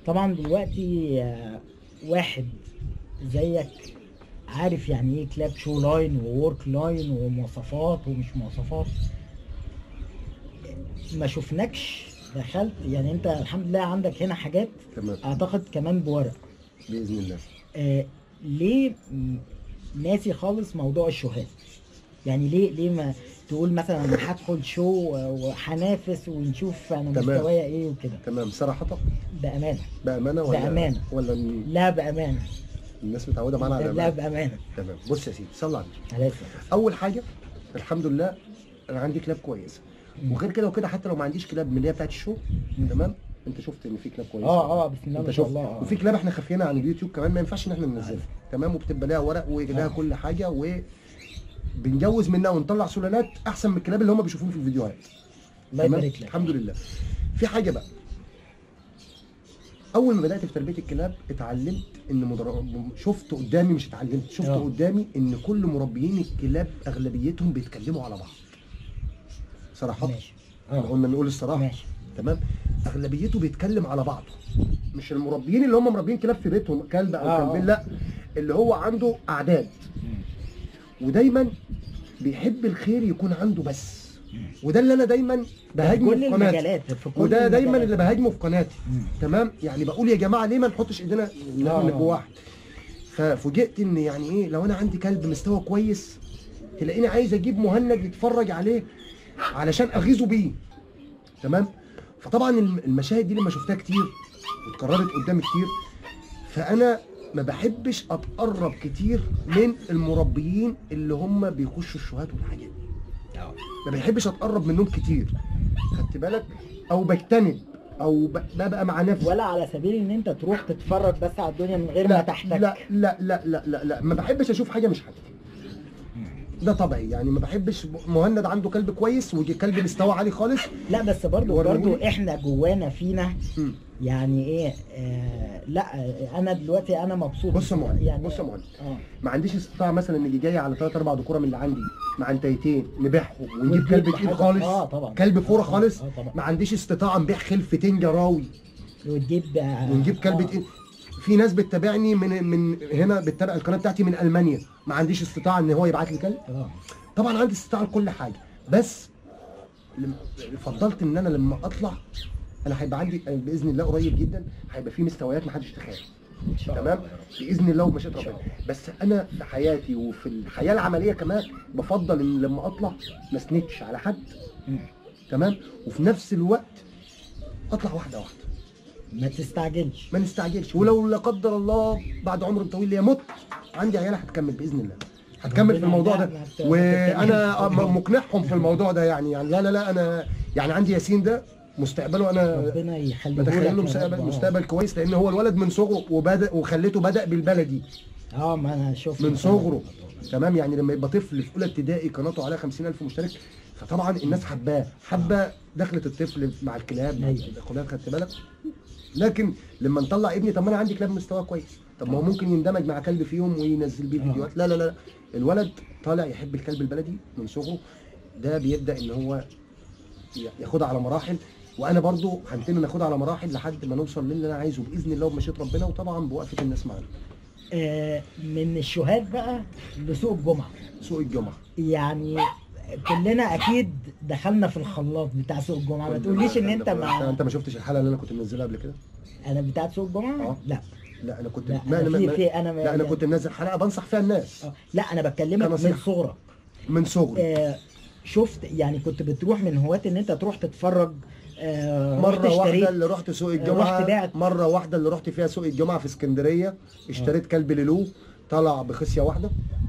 طبعا دلوقتي آه، واحد زيك عارف يعني ايه كلاب شو لاين وورك لاين ومواصفات ومش مواصفات ما شفناكش دخلت يعني انت الحمد لله عندك هنا حاجات تمام اعتقد كمان بورق باذن الله آه ليه م- ناسي خالص موضوع الشوهات يعني ليه ليه ما تقول مثلا انا هدخل شو وهنافس ونشوف انا تمام. مستوايا ايه وكده تمام صراحه بامانه بامانه ولا بأمانة. ولا ال- لا بامانه الناس متعوده معانا على لا الأمانة؟ بامانه تمام بص يا سيدي صلى على النبي على السلامة. اول حاجه الحمد لله انا عندي كلاب كويسه وغير كده وكده حتى لو ما عنديش كلاب من اللي هي بتاعت الشو تمام انت شفت ان في كلاب كويسه اه اه بسم الله انت ما شاء شفت الله آه. وفي كلاب احنا خافينها عن اليوتيوب كمان ما ينفعش ان احنا ننزلها تمام وبتبقى لها ورق ولها آه. كل حاجه و بنجوز منها ونطلع سلالات احسن من الكلاب اللي هم بيشوفوهم في الفيديوهات الله تمام؟ يبارك لك الحمد لله في حاجه بقى اول ما بدات في تربيه الكلاب اتعلمت ان مدر... شفت قدامي مش اتعلمت شفت آه. قدامي ان كل مربيين الكلاب اغلبيتهم بيتكلموا على بعض صراحه ماشي احنا اه قلنا نقول الصراحه ماشي تمام اغلبيته بيتكلم على بعضه مش المربيين اللي هم مربيين كلاب في بيتهم كلب او آه، كلبين آه. لا اللي هو عنده اعداد ودايما بيحب الخير يكون عنده بس وده اللي انا دايما في بهاجمه كل في قناتي المجالات في كل وده دايما المجالات. اللي بهاجمه في قناتي مم. تمام يعني بقول يا جماعه ليه ما نحطش ايدينا ان احنا آه. نبقى واحد ففوجئت ان يعني ايه لو انا عندي كلب مستوى كويس تلاقيني عايز اجيب مهند يتفرج عليه علشان اغيظه بيه تمام فطبعا الم- المشاهد دي لما شفتها كتير واتكررت قدامي كتير فانا ما بحبش اتقرب كتير من المربيين اللي هم بيخشوا الشهات والحاجات دي آه. ما بحبش اتقرب منهم كتير خدت بالك او بجتنب او ب- ببقى مع نفسي ولا على سبيل ان انت تروح تتفرج بس على الدنيا من غير ما لا تحتك لا لا لا لا لا لا ما بحبش اشوف حاجه مش حاجتي ده طبيعي يعني ما بحبش مهند عنده كلب كويس وكلب مستوى عالي خالص لا بس برضو وروني. برضو احنا جوانا فينا مم. يعني ايه آه لا آه، انا دلوقتي انا مبسوط بص يا مهند يعني بص يا مهند اه ما عنديش استطاعه مثلا ان يجي جاي على ثلاث اربع دكوره من اللي عندي مع انتيتين نبيعهم ونجيب ونجيب كلب تقيل حاجة- خالص اه طبعا كلب فوره آه، خالص اه طبعا ما عنديش استطاعه نبيع خلفتين جراوي وتجيب آه، ونجيب كلب آه. تقيل في ناس بتتابعني من من هنا بتتابع القناه بتاعتي من المانيا ما عنديش استطاعه ان هو يبعت لي كلب اه طبعا عندي استطاعه لكل حاجه بس لم- فضلت ان انا لما اطلع انا هيبقى عندي باذن الله قريب جدا هيبقى في مستويات ما حدش تخيل ان شاء تمام الله باذن الله ومشيئه إن شاء ربنا بس انا في حياتي وفي الحياه العمليه كمان بفضل ان لما اطلع ما اسندش على حد مم. تمام وفي نفس الوقت اطلع واحده واحده ما تستعجلش ما نستعجلش ولو لا قدر الله بعد عمر طويل ليا مت عندي عيال هتكمل باذن الله هتكمل في ربنا الموضوع ده يعلم هت- وانا هتكمل. م- مقنعهم في الموضوع ده يعني يعني لا لا لا انا يعني عندي ياسين ده مستقبله انا ربنا يخليه بتخيل لك له يا مستقبل رب. آه. مستقبل كويس لان هو الولد من صغره وبدا وخليته بدا بالبلدي اه ما انا شفت من صغره تمام يعني لما يبقى طفل في اولى ابتدائي قناته عليها 50000 مشترك فطبعا الناس حباه حابه دخلة الطفل مع الكلاب مع أيوة. الكلاب خدت بالك لكن لما نطلع ابني طب ما انا عندي كلاب مستوى كويس طب ما هو ممكن يندمج مع كلب فيهم وينزل بيه آه. فيديوهات لا لا لا الولد طالع يحب الكلب البلدي من صغره ده بيبدا ان هو ياخدها على مراحل وانا برضو هنتمي ناخدها على مراحل لحد ما نوصل للي انا عايزه باذن الله وبمشيئه ربنا وطبعا بوقفه الناس معانا آه من الشهاد بقى لسوق الجمعه سوق الجمعه يعني كلنا اكيد دخلنا في الخلاط بتاع سوق الجمعه ما تقوليش ان انت ما انت ما شفتش الحلقه اللي انا كنت منزلها قبل كده انا بتاعت سوق الجمعه آه. لا لا انا كنت لا ما انا انا في ما في انا لا انا كنت منزل حلقه بنصح فيها الناس آه. لا انا بكلمك من كنصيحة. صغرك من صغري آه شفت يعني كنت بتروح من هواة ان انت تروح تتفرج آه رحت مره واحده اشتريت اللي رحت سوق رحت الجمعه بعت. مره واحده اللي رحت فيها سوق الجمعه في اسكندريه اشتريت كلب ليلو طلع بخصيه واحده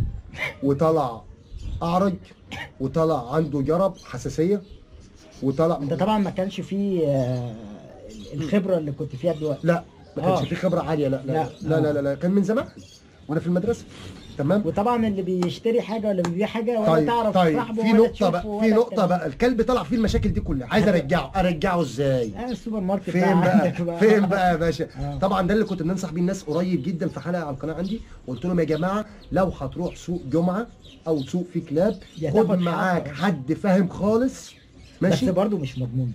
وطلع اعرج وطلع عنده جرب حساسيه وطلع انت طبعا ما كانش فيه آه الخبره اللي كنت فيها دلوقتي لا ما كانش آه. في خبره عاليه لا لا لا. لا لا, لا, لا كان من زمان وانا في المدرسه تمام وطبعا اللي بيشتري حاجه ولا بيبيع حاجه ولا طيب تعرف طيب صاحبه في ولا نقطة تشوفه بقى في ولا نقطة الكلام. بقى الكلب طلع فيه المشاكل دي كلها عايز ارجعه ارجعه ازاي؟ آه السوبر ماركت فين بقى؟ عندك فين بقى يا باشا؟ آه. طبعا ده اللي كنت بننصح بيه الناس قريب جدا في حلقة على القناة عندي قلت لهم يا جماعة لو هتروح سوق جمعة أو سوق فيه كلاب يا خد تاخد معاك حق. حد فاهم خالص بس ماشي برضه مش مضمون برضه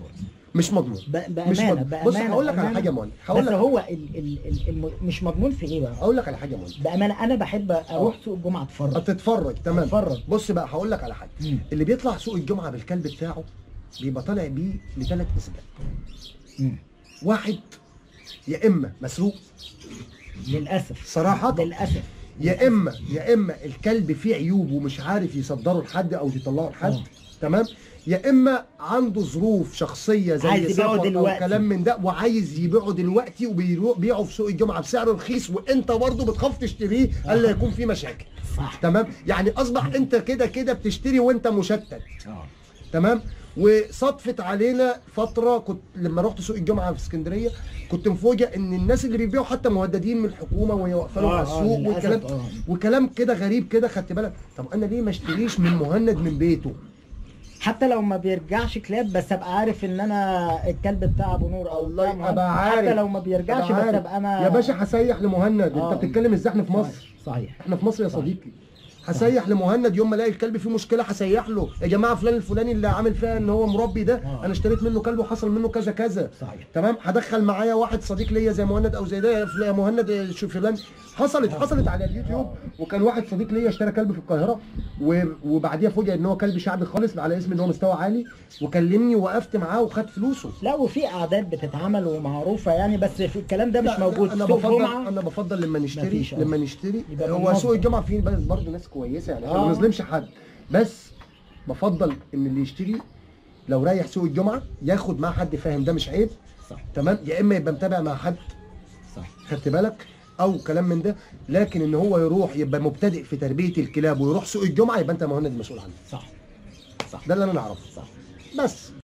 مش مضمون ب- مش بامانه مضمون بامانه بص هقول لك على بأمانة. حاجه يا مهند هقول بس لك هو ال ال ال الم- مش مضمون في ايه بقى؟ هقول لك على حاجه يا مهند بامانه انا بحب اروح سوق الجمعه اتفرج تتفرج تمام أتفرج. بص بقى هقول لك على حاجه مم. اللي بيطلع سوق الجمعه بالكلب بتاعه بيبقى طالع بيه لثلاث اسباب مم. واحد يا اما مسروق للاسف صراحه للاسف يا اما يا اما الكلب فيه عيوب ومش عارف يصدره لحد او يطلعه لحد آه. تمام يا اما عنده ظروف شخصيه زي عايز يبيعه سفر او دلوقتي. كلام من ده وعايز يبيعه دلوقتي وبيبيعه في سوق الجمعه بسعر رخيص وانت برضه بتخاف تشتريه الا يكون فيه مشاكل صح تمام يعني اصبح انت كده كده بتشتري وانت مشتت اه تمام وصدفت علينا فتره كنت لما رحت سوق الجمعه في اسكندريه كنت مفوجئ ان الناس اللي بيبيعوا حتى مهددين من الحكومه وهي واقفه لهم آه، على آه، السوق للأسف، والكلام آه. وكلام كده غريب كده خدت بالك طب انا ليه ما اشتريش من مهند من بيته حتى لو ما بيرجعش كلاب بس ابقى عارف ان انا الكلب بتاع ابو نور او الله بتاع مهند. ابقى عارف حتى لو ما بيرجعش أبقى بس عارف. ابقى انا يا باشا هسيح لمهند آه. انت بتتكلم ازاي احنا في مصر صحيح احنا في مصر يا صحيح. صديقي هسيح لمهند يوم ما الاقي الكلب فيه مشكله هسيح له يا جماعه فلان الفلاني اللي عامل فيها ان هو مربي ده آه. انا اشتريت منه كلب وحصل منه كذا كذا صحيح تمام هدخل معايا واحد صديق ليا زي مهند او زي ده يا مهند شوف فلان حصلت حصلت على اليوتيوب وكان واحد صديق ليا اشترى كلب في القاهره و- وبعديها فوجئ ان هو كلب شعبي خالص على اسم ان هو مستوى عالي وكلمني وقفت معاه وخد فلوسه لا وفي اعداد بتتعمل ومعروفه يعني بس في الكلام ده مش لا، موجود انا سوق بفضل جمعه انا بفضل لما نشتري مفيش، آه. لما نشتري يبقى هو بالنظر. سوق الجمعه فيه بس برضه ناس كويسه يعني احنا آه. ما بنظلمش حد بس بفضل ان اللي يشتري لو رايح سوق الجمعه ياخد معاه حد فاهم ده مش عيب صح تمام يا اما يبقى متابع مع حد صح خدت بالك او كلام من ده لكن ان هو يروح يبقى مبتدئ في تربيه الكلاب ويروح سوق الجمعه يبقى انت مهند مسؤول عنه صح صح ده اللي انا اعرفه صح بس